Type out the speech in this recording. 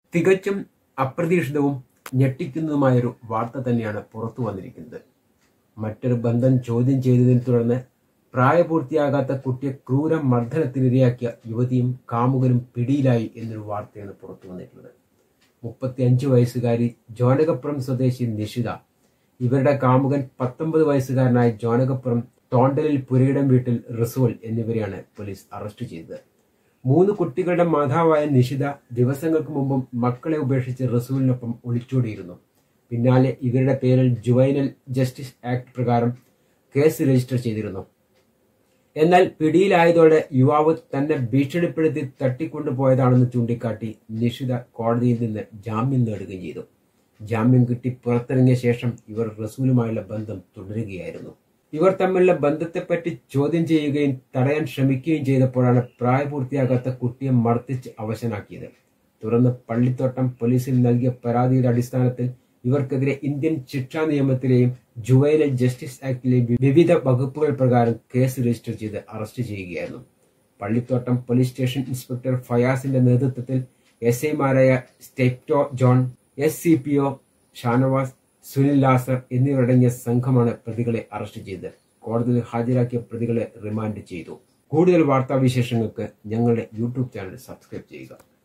തികച്ചും അപ്രതീക്ഷിതവും ഞെട്ടിക്കുന്നതുമായൊരു വാർത്ത തന്നെയാണ് പുറത്തു വന്നിരിക്കുന്നത് മറ്റൊരു ബന്ധം ചോദ്യം ചെയ്തതിനെ തുടർന്ന് പ്രായപൂർത്തിയാകാത്ത കുട്ടിയെ ക്രൂര മർദ്ദനത്തിനിരയാക്കിയ യുവതിയും കാമുകനും പിടിയിലായി എന്നൊരു വാർത്തയാണ് പുറത്തു വന്നിട്ടുള്ളത് മുപ്പത്തിയഞ്ച് വയസ്സുകാരി ജോനകപ്പുറം സ്വദേശി നിഷിത ഇവരുടെ കാമുകൻ പത്തൊമ്പത് വയസ്സുകാരനായ ജോനകപ്പുറം തോണ്ടലിൽ പുരയിടം വീട്ടിൽ റിസോൾ എന്നിവരെയാണ് പോലീസ് അറസ്റ്റ് ചെയ്തത് മൂന്ന് കുട്ടികളുടെ മാതാവായ നിഷിത ദിവസങ്ങൾക്ക് മുമ്പും മക്കളെ ഉപേക്ഷിച്ച് റസൂലിനൊപ്പം ഒളിച്ചോടിയിരുന്നു പിന്നാലെ ഇവരുടെ പേരിൽ ജുവൈനൽ ജസ്റ്റിസ് ആക്ട് പ്രകാരം കേസ് രജിസ്റ്റർ ചെയ്തിരുന്നു എന്നാൽ പിടിയിലായതോടെ യുവാവ് തന്നെ ഭീഷണിപ്പെടുത്തി തട്ടിക്കൊണ്ടുപോയതാണെന്ന് ചൂണ്ടിക്കാട്ടി നിഷിത കോടതിയിൽ നിന്ന് ജാമ്യം നേടുകയും ചെയ്തു ജാമ്യം കിട്ടി പുറത്തിറങ്ങിയ ശേഷം ഇവർ റസൂലുമായുള്ള ബന്ധം തുടരുകയായിരുന്നു ഇവർ തമ്മിലുള്ള ബന്ധത്തെപ്പറ്റി ചോദ്യം ചെയ്യുകയും തടയാൻ ശ്രമിക്കുകയും ചെയ്തപ്പോഴാണ് പ്രായപൂർത്തിയാകാത്ത കുട്ടിയെ മർദ്ദിച്ച് അവശനാക്കിയത് തുടർന്ന് പള്ളിത്തോട്ടം പോലീസിൽ നൽകിയ പരാതിയുടെ അടിസ്ഥാനത്തിൽ ഇവർക്കെതിരെ ഇന്ത്യൻ ശിക്ഷാ നിയമത്തിലെയും ജുവൈനൽ ജസ്റ്റിസ് ആക്ടിലെയും വിവിധ വകുപ്പുകൾ പ്രകാരം കേസ് രജിസ്റ്റർ ചെയ്ത് അറസ്റ്റ് ചെയ്യുകയായിരുന്നു പള്ളിത്തോട്ടം പോലീസ് സ്റ്റേഷൻ ഇൻസ്പെക്ടർ ഫയാസിന്റെ നേതൃത്വത്തിൽ എസ് ഐമാരായ Stepto John S C P O Shanavas Sunil Lazar എന്നിവരടങ്ങിയ സംഘമാണ് പ്രതികളെ അറസ്റ്റ് ചെയ്തത് കോടതിയിൽ ഹാജരാക്കിയ പ്രതികളെ റിമാൻഡ് ചെയ്തു കൂടുതൽ വാർത്താവിശേഷങ്ങൾക്ക് ഞങ്ങളുടെ യൂട്യൂബ് ചാനൽ സബ്സ്ക്രൈബ് ചെയ്യുക